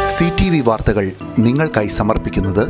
C T V വാർത്തകൾ നിങ്ങൾക്കായി സമർപ്പിക്കുന്നത്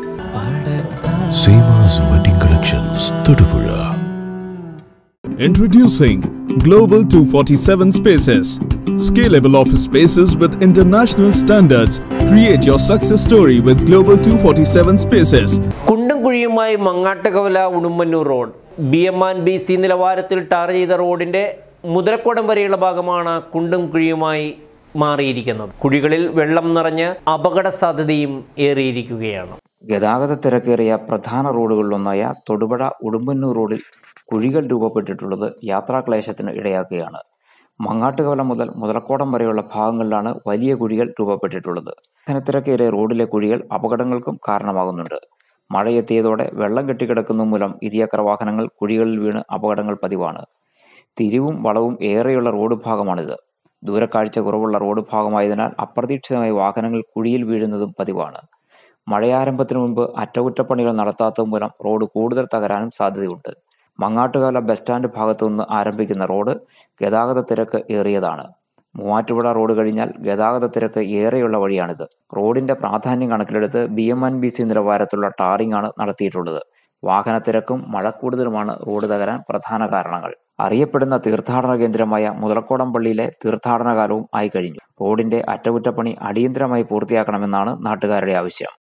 Seemas wedding collections Thodupuzha Introducing Global 247 Spaces. Scalable office spaces with international standards. Create your success story with Global 247 Spaces. കുണ്ടും കുഴിയുമായി Mangattukavala Udumbannoor road B M and B C നിലവാരത്തിൽ tar ചെയ്ത റോഡിൻ്റെ മുതലക്കോടം വരെയുള്ള ഭാഗമാണ് കുണ്ടും കുഴിയുമായി മാറിയിരിക്കുന്നത് കുഴികളിൽ വെള്ളം നിറഞ്ഞ് അപകട സാധ്യതയും ഏറിയിരിക്കുകയാണ് ഗതാഗത തിരക്കേറിയ പ്രധാന റോഡുകളിലൊന്നായ തൊടുപുഴ ഉടുമ്പന്നൂർ റോഡിൽ കുഴികൾ രൂപപ്പെട്ടിട്ടുള്ളത് യാത്രാക്ലേശത്തിന് ഇടയാക്കുകയാണ് മങ്ങാട്ടുകവല മുതൽ മുതലക്കോടം വരെയുള്ള ഭാഗങ്ങളിലാണ് വലിയ കുഴികൾ രൂപപ്പെട്ടിട്ടുള്ളത് വാഹനത്തിരക്കേറിയ റോഡിലെ കുഴികൾ അപകടങ്ങൾക്കും കാരണമാകുന്നുണ്ട് മഴയെത്തിയതോടെ വെള്ളം കെട്ടിക്കിടക്കുന്ന മൂലം ഇരുചക്ര വാഹനങ്ങൾ കുഴികളിൽ വീണ് അപകടങ്ങൾ പതിവാണ് തിരിവും വളവും ഏറെയുള്ള റോഡ് ഭാഗമാണിത് ദൂരക്കാഴ്ച കുറവുള്ള റോഡ് ഭാഗമായതിനാൽ അപ്രതീക്ഷിതമായി വാഹനങ്ങൾ കുഴിയിൽ വീഴുന്നതും പതിവാണ് മഴയാരംഭത്തിനു മുമ്പ് അറ്റകുറ്റപ്പണികൾ നടത്താത്തത് മൂലം റോഡ് കൂടുതൽ തകരാനും സാധ്യതയുണ്ട് മങ്ങാട്ടുകാല ബസ് സ്റ്റാൻഡ് ഭാഗത്തു നിന്ന് ആരംഭിക്കുന്ന റോഡ് ഗതാഗത തിരക്ക് ഏറിയതാണ് മൂവാറ്റുപുഴ റോഡ് കഴിഞ്ഞാൽ ഗതാഗത തിരക്ക് ഏറെയുള്ള വഴിയാണിത് റോഡിന്റെ പ്രാധാന്യം കണക്കിലെടുത്ത് B M and B C നിലവാരത്തിലുള്ള ടാറിംഗ് ആണ് നടത്തിയിട്ടുള്ളത് വാഹനത്തിരക്കും മഴക്കൂടുതലുമാണ് റോഡ് തകരാൻ പ്രധാന കാരണങ്ങൾ അറിയപ്പെടുന്ന തീർത്ഥാടന കേന്ദ്രമായ മുതലക്കോടം പള്ളിയിലെ തീർത്ഥാടന കാലവും ആയിക്കഴിഞ്ഞു റോഡിന്റെ അറ്റകുറ്റപ്പണി അടിയന്തരമായി പൂർത്തിയാക്കണമെന്നാണ് നാട്ടുകാരുടെ ആവശ്യം